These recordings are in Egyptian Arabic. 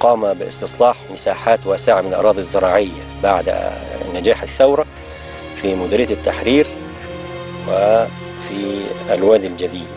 قام باستصلاح مساحات واسعة من الأراضي الزراعية بعد نجاح الثورة في مديرية التحرير وفي الوادي الجديد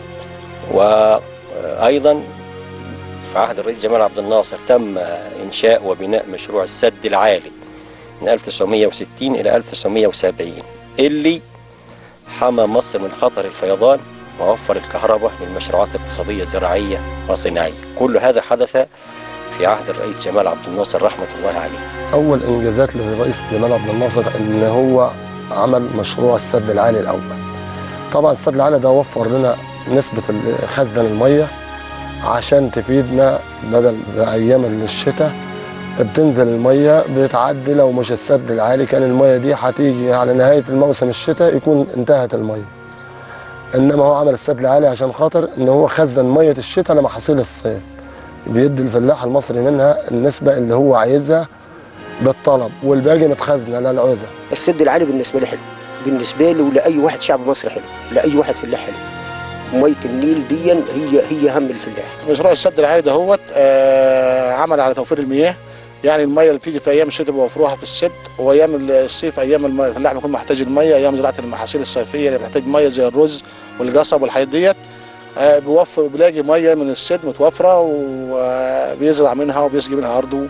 وأيضا في عهد الرئيس جمال عبد الناصر تم إنشاء وبناء مشروع السد العالي من 1960 إلى 1970 اللي حمى مصر من خطر الفيضان ووفر الكهرباء للمشروعات الاقتصادية الزراعية والصناعية كل هذا حدث في عهد الرئيس جمال عبد الناصر رحمة الله عليه اول انجازات للرئيس جمال عبد الناصر ان هو عمل مشروع السد العالي الاول طبعا السد العالي ده وفر لنا نسبه ال- خزن الميه عشان تفيدنا بدل في ايام الشتاء بتنزل الميه بتعدي لو مش السد العالي كان الميه دي هتيجي على نهايه الموسم الشتاء يكون انتهت الميه انما هو عمل السد العالي عشان خاطر ان هو خزن ميه الشتاء لمحاصيل الصيف بيدي الفلاح المصري منها النسبه اللي هو عايزها بالطلب والباقي متخزنه للعوزه السد العالي بالنسبه لي حلو بالنسبه لي ولاي واحد شعب مصري حلو لاي واحد فلاح حلو ميه النيل دي هي هي هم الفلاح مشروع السد العالي دهوت آه عمل على توفير المياه يعني الميه اللي بتيجي في ايام الشتاء بيوفروها في السد وايام الصيف ايام الم- الفلاح بيكون محتاج الميه ايام زراعه المحاصيل الصيفيه اللي بتحتاج ميه زي الرز والقصب والحاجات ديت آه بيوفر بيلاقي ميه من السد متوفره وبيزرع منها وبيسقي منها ارضه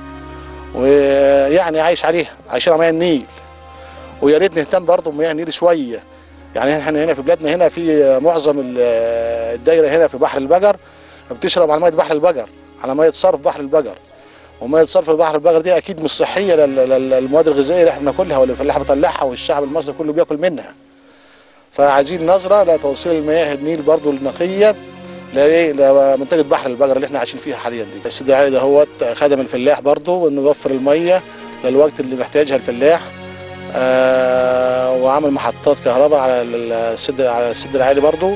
ويعني عايش عليها عايشين على مياه النيل ويا ريت نهتم برضه بمياه النيل شويه يعني احنا هنا في بلادنا هنا في معظم ال- الدايره هنا في بحر البقر بتشرب على ميه بحر البقر على ميه صرف بحر البقر وميه صرف بحر البقر دي اكيد مش صحيه لل- لل- للمواد الغذائيه اللي احنا بناكلها واللي الفلاح بيطلعها والشعب المصري كله بياكل منها فعايزين نظره لتوصيل المياه النيل برضو النقيه لايه لمنطقه بحر البقر اللي احنا عايشين فيها حاليا دي السد العالي ده هو خدم الفلاح برضو انه يوفر الميه للوقت اللي محتاجها الفلاح آه وعمل محطات كهرباء على السد على السد العالي برضو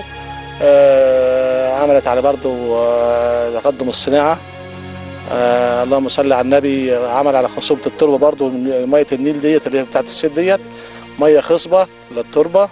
آه عملت على برضو آه تقدم الصناعه آه اللهم صل على النبي عمل على خصوبة التربة برضو من مية النيل ديت اللي هي بتاعت السد ديت مية خصبة للتربة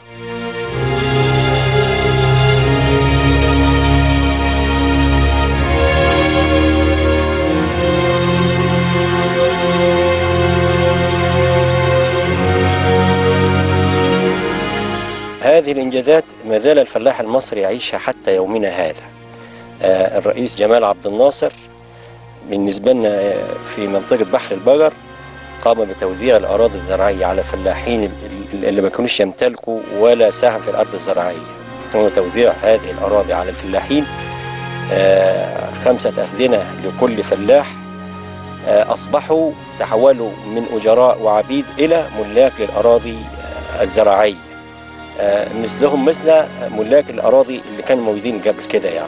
هذه الإنجازات ما زال الفلاح المصري يعيشها حتى يومنا هذا آه، الرئيس جمال عبد الناصر بالنسبة لنا آه، في منطقة بحر البقر قام بتوزيع الأراضي الزراعية على فلاحين ال- ال- اللي ما كانوش يمتلكوا ولا سهم في الأرض الزراعية تم توزيع هذه الأراضي على الفلاحين آه، خمسة أفدنة لكل فلاح آه، أصبحوا تحولوا من أجراء وعبيد إلى ملاك للأراضي آه، الزراعية آه، مثلهم مثل ملاك الأراضي اللي كانوا موجودين قبل كده يعني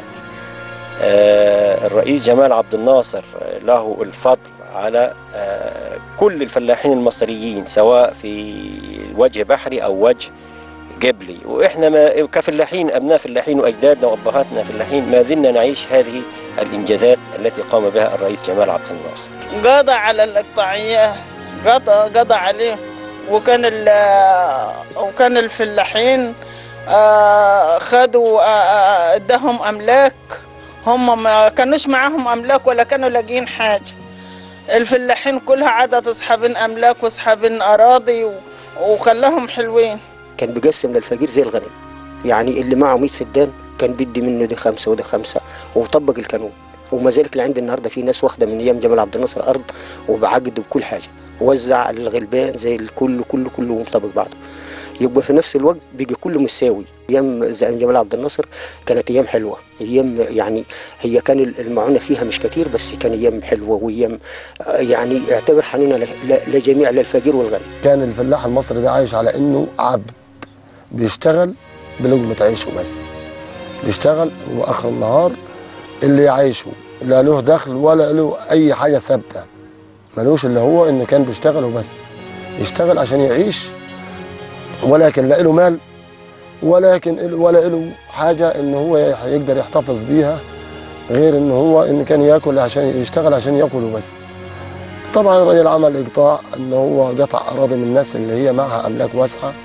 آه، الرئيس جمال عبد الناصر آه، له الفضل على آه، كل الفلاحين المصريين سواء في وجه بحري أو وجه قبلي وإحنا ما كفلاحين أبناء فلاحين وأجدادنا وأبهاتنا فلاحين ما زلنا نعيش هذه الإنجازات التي قام بها الرئيس جمال عبد الناصر قضى على الإقطاعية قضى قضى عليه وكان ال- وكان الفلاحين آه، خدوا آه، آه، اداهم أملاك هم ما كانوش معاهم أملاك ولا كانوا لاقيين حاجة الفلاحين كلها عادة أصحابين أملاك وأصحابين أراضي و- وخلاهم حلوين كان بيقسم للفقير زي الغني يعني اللي معه 100 فدان كان بيدي منه دي خمسه وده خمسه وطبق القانون وما ذلك لعند النهارده في ناس واخده من ايام جمال عبد الناصر ارض وبعقد بكل حاجه وزع للغلبان زي الكل كله كله مطابق بعضه يبقى في نفس الوقت بيجي كله مساوي ايام زعيم جمال عبد الناصر كانت ايام حلوه ايام يعني هي كان المعونه فيها مش كتير بس كان ايام حلوه وايام آه، يعني اعتبر حنونه ل- ل- لجميع للفقير والغني كان الفلاح المصري ده عايش على انه عبد بيشتغل بلقمة عيشه بس بيشتغل واخر النهار اللي يعيشه لا له دخل ولا له اي حاجه ثابته ملوش اللي هو انه كان بيشتغل وبس يشتغل عشان يعيش ولكن لا له مال ولكن ال- ولا له حاجه ان هو يقدر يحتفظ بيها غير ان هو ان كان ياكل عشان يشتغل عشان ياكل وبس طبعا الراجل عمل اقطاع ان هو قطع اراضي من الناس اللي هي معها املاك واسعه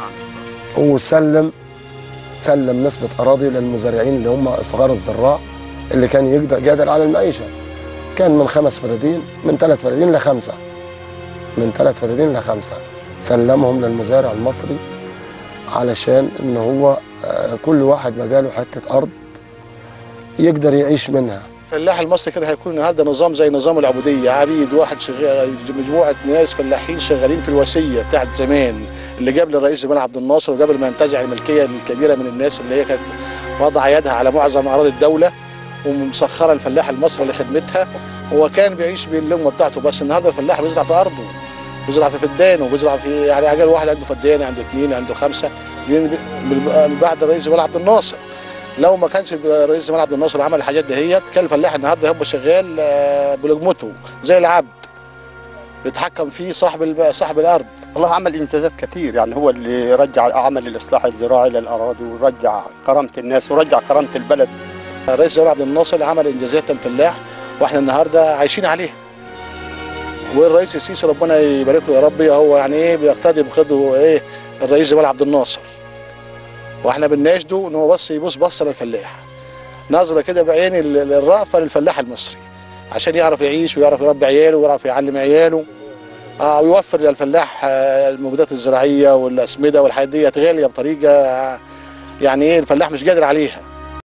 وسلم سلم نسبه اراضي للمزارعين اللي هم صغار الزراع اللي كان يقدر قادر على المعيشه كان من خمس فدادين من ثلاث فدادين لخمسه من ثلاث فدادين لخمسه سلمهم للمزارع المصري علشان ان هو آه، كل واحد مجاله حته ارض يقدر يعيش منها الفلاح المصري كده هيكون النهارده نظام زي نظام العبوديه عبيد واحد شغال مجموعه ناس فلاحين شغالين في الوصيه بتاعت زمان اللي جاب للرئيس جمال عبد الناصر وقبل ما ينتزع الملكيه الكبيره من الناس اللي هي كانت وضع يدها على معظم اراضي الدوله ومسخره الفلاح المصري لخدمتها هو كان بيعيش باللقمه بتاعته بس النهارده الفلاح بيزرع في ارضه بيزرع في فدان وبيزرع في يعني اجل واحد عنده فدان عنده اثنين عنده خمسه دي من بعد الرئيس جمال عبد الناصر لو ما كانش الرئيس جمال عبد الناصر عمل الحاجات دهيت كان الفلاح النهارده هيبقى شغال آه، بلقمته زي العبد بيتحكم فيه صاحب الب- صاحب الارض والله عمل انجازات كثير يعني هو اللي رجع عمل الاصلاح الزراعي للاراضي ورجع كرامه الناس ورجع كرامه البلد الرئيس جمال عبد الناصر عمل انجازات للفلاح واحنا النهارده عايشين عليها والرئيس السيسي ربنا يبارك له يا رب هو يعني ايه بيقتدي بخده ايه الرئيس جمال عبد الناصر واحنا بنناشده ان هو بس يبص بصه للفلاح نظره كده بعين ال- ال- الرأفه للفلاح المصري عشان يعرف يعيش ويعرف يربي عياله ويعرف يعلم عياله آه ويوفر للفلاح آه، المبيدات الزراعيه والاسمده والحاجات ديت غاليه بطريقه آه، يعني ايه الفلاح مش قادر عليها